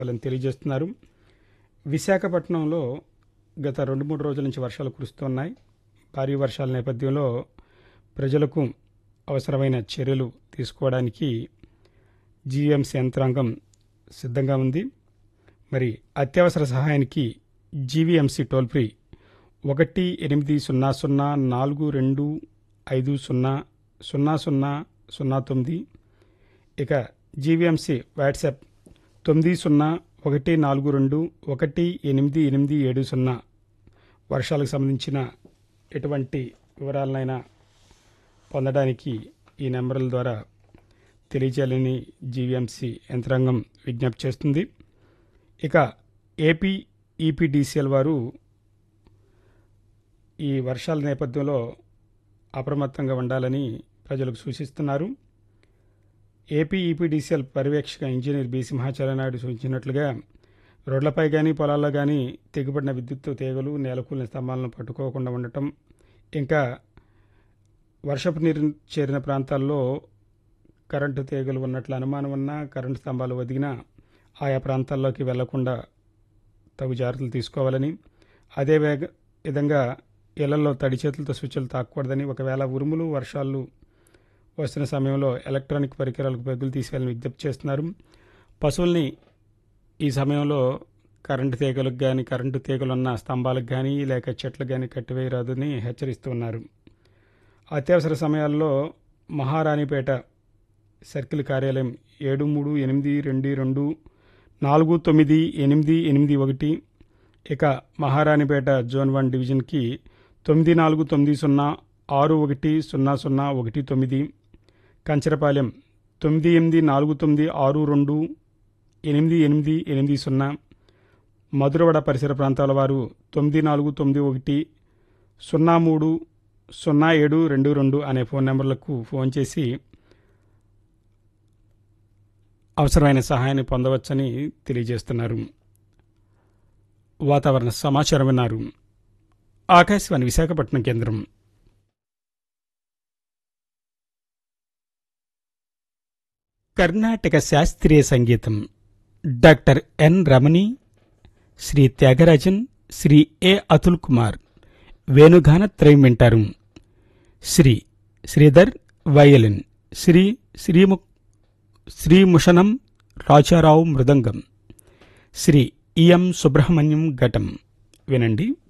వాళ్ళని తెలియజేస్తున్నారు విశాఖపట్నంలో గత రెండు మూడు రోజుల నుంచి వర్షాలు కురుస్తున్నాయి భారీ వర్షాల నేపథ్యంలో ప్రజలకు అవసరమైన చర్యలు తీసుకోవడానికి జీఎంసీ యంత్రాంగం సిద్ధంగా ఉంది మరి అత్యవసర సహాయానికి జీవీఎంసీ టోల్ ఫ్రీ ఒకటి ఎనిమిది సున్నా సున్నా నాలుగు రెండు ఐదు సున్నా సున్నా సున్నా సున్నా తొమ్మిది ఇక జీవీఎంసీ వాట్సాప్ తొమ్మిది సున్నా ఒకటి నాలుగు రెండు ఒకటి ఎనిమిది ఎనిమిది ఏడు సున్నా వర్షాలకు సంబంధించిన ఎటువంటి వివరాలనైనా పొందడానికి ఈ నెంబర్ల ద్వారా తెలియజేయాలని జీవీఎంసీ యంత్రాంగం విజ్ఞప్తి చేస్తుంది ఇక ఏపీ ఈపీడీసీఎల్ వారు ఈ వర్షాల నేపథ్యంలో అప్రమత్తంగా ఉండాలని ప్రజలకు సూచిస్తున్నారు ఏపీ ఈపీడీసీఎల్ పర్యవేక్షక ఇంజనీర్ బి సింహాచలనాయుడు సూచించినట్లుగా రోడ్లపై కానీ పొలాల్లో కానీ తెగిపడిన విద్యుత్ తీగలు నేలకూలిన స్తంభాలను పట్టుకోకుండా ఉండటం ఇంకా వర్షపు నీరు చేరిన ప్రాంతాల్లో కరెంటు తీగలు ఉన్నట్లు అనుమానం ఉన్నా కరెంటు స్తంభాలు ఒదిగినా ఆయా ప్రాంతాల్లోకి వెళ్లకుండా తగు జాగ్రత్తలు తీసుకోవాలని అదే వేగ విధంగా ఇళ్లలో తడి చేతులతో స్విచ్లు తాకూడదని ఒకవేళ ఉరుములు వర్షాలు వస్తున్న సమయంలో ఎలక్ట్రానిక్ పరికరాలకు పెగ్గులు తీసేయాలని విజ్ఞప్తి చేస్తున్నారు పశువుల్ని ఈ సమయంలో కరెంటు తీగలకు కానీ కరెంటు తీగలు ఉన్న స్తంభాలకు కానీ లేక చెట్లకు కానీ కట్టివేయరాదని హెచ్చరిస్తున్నారు అత్యవసర సమయాల్లో మహారాణిపేట సర్కిల్ కార్యాలయం ఏడు మూడు ఎనిమిది రెండు రెండు నాలుగు తొమ్మిది ఎనిమిది ఎనిమిది ఒకటి ఇక మహారాణిపేట జోన్ వన్ డివిజన్కి తొమ్మిది నాలుగు తొమ్మిది సున్నా ఆరు ఒకటి సున్నా సున్నా ఒకటి తొమ్మిది కంచరపాలెం తొమ్మిది ఎనిమిది నాలుగు తొమ్మిది ఆరు రెండు ఎనిమిది ఎనిమిది ఎనిమిది సున్నా మధురవడ పరిసర ప్రాంతాల వారు తొమ్మిది నాలుగు తొమ్మిది ఒకటి సున్నా మూడు సున్నా ఏడు రెండు రెండు అనే ఫోన్ నెంబర్లకు ఫోన్ చేసి అవసరమైన సహాయాన్ని పొందవచ్చని తెలియజేస్తున్నారు వాతావరణ సమాచారం విన్నారు ఆకాశవాణి విశాఖపట్నం కేంద్రం కర్ణాటక శాస్త్రీయ సంగీతం doctor N Ramani Shri Thyagarajan Shri A Atul Kumar వేణుగాన త్రయం వింటారు శ్రీ శ్రీధర్ వయలిన్ శ్రీ శ్రీము శ్రీముషనం రాజారావు మృదంగం శ్రీ ఈఎం సుబ్రహ్మణ్యం ఘటం వినండి